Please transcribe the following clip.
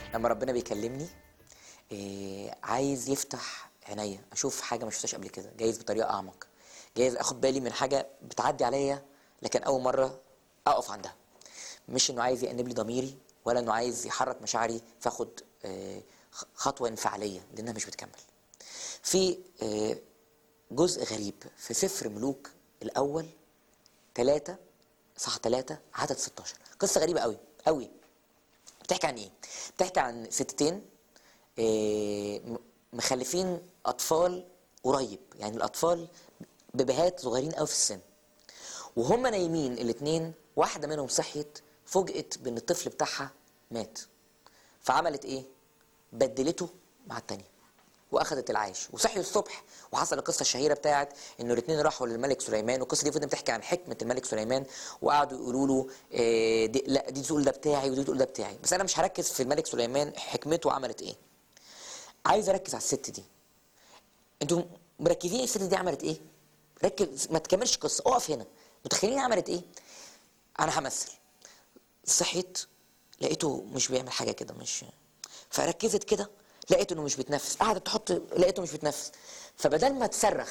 لما ربنا بيكلمني إيه عايز يفتح عينيا اشوف حاجه ما شفتهاش قبل كده جايز بطريقه اعمق جايز اخد بالي من حاجه بتعدي عليا لكن اول مره اقف عندها مش انه عايز يأنب لي ضميري ولا انه عايز يحرك مشاعري فاخد آه، خ- خطوه انفعاليه لانها مش بتكمل في آه، جزء غريب في سفر ملوك الاول ثلاثة صح ثلاثة عدد 16 قصة غريبة قوي قوي بتحكي عن ايه؟ بتحكي عن ستتين آه، م- مخلفين اطفال قريب يعني الاطفال ببهات صغيرين قوي في السن وهم نايمين الاثنين واحده منهم صحيت فوجئت بان الطفل بتاعها مات فعملت ايه بدلته مع التانية واخدت العيش وصحيوا الصبح وحصل القصه الشهيره بتاعت انه الاثنين راحوا للملك سليمان والقصه دي فضلت بتحكي عن حكمه الملك سليمان وقعدوا يقولوا له إيه دي لا دي تقول ده بتاعي ودي تقول ده بتاعي بس انا مش هركز في الملك سليمان حكمته عملت ايه عايز اركز على الست دي انتوا مركزين الست دي عملت ايه ركز ما تكملش قصه اقف هنا متخيلين عملت ايه انا همثل صحيت لقيته مش بيعمل حاجه كده مش فركزت كده لقيت انه مش بيتنفس قعدت تحط لقيته مش بيتنفس فبدل ما تصرخ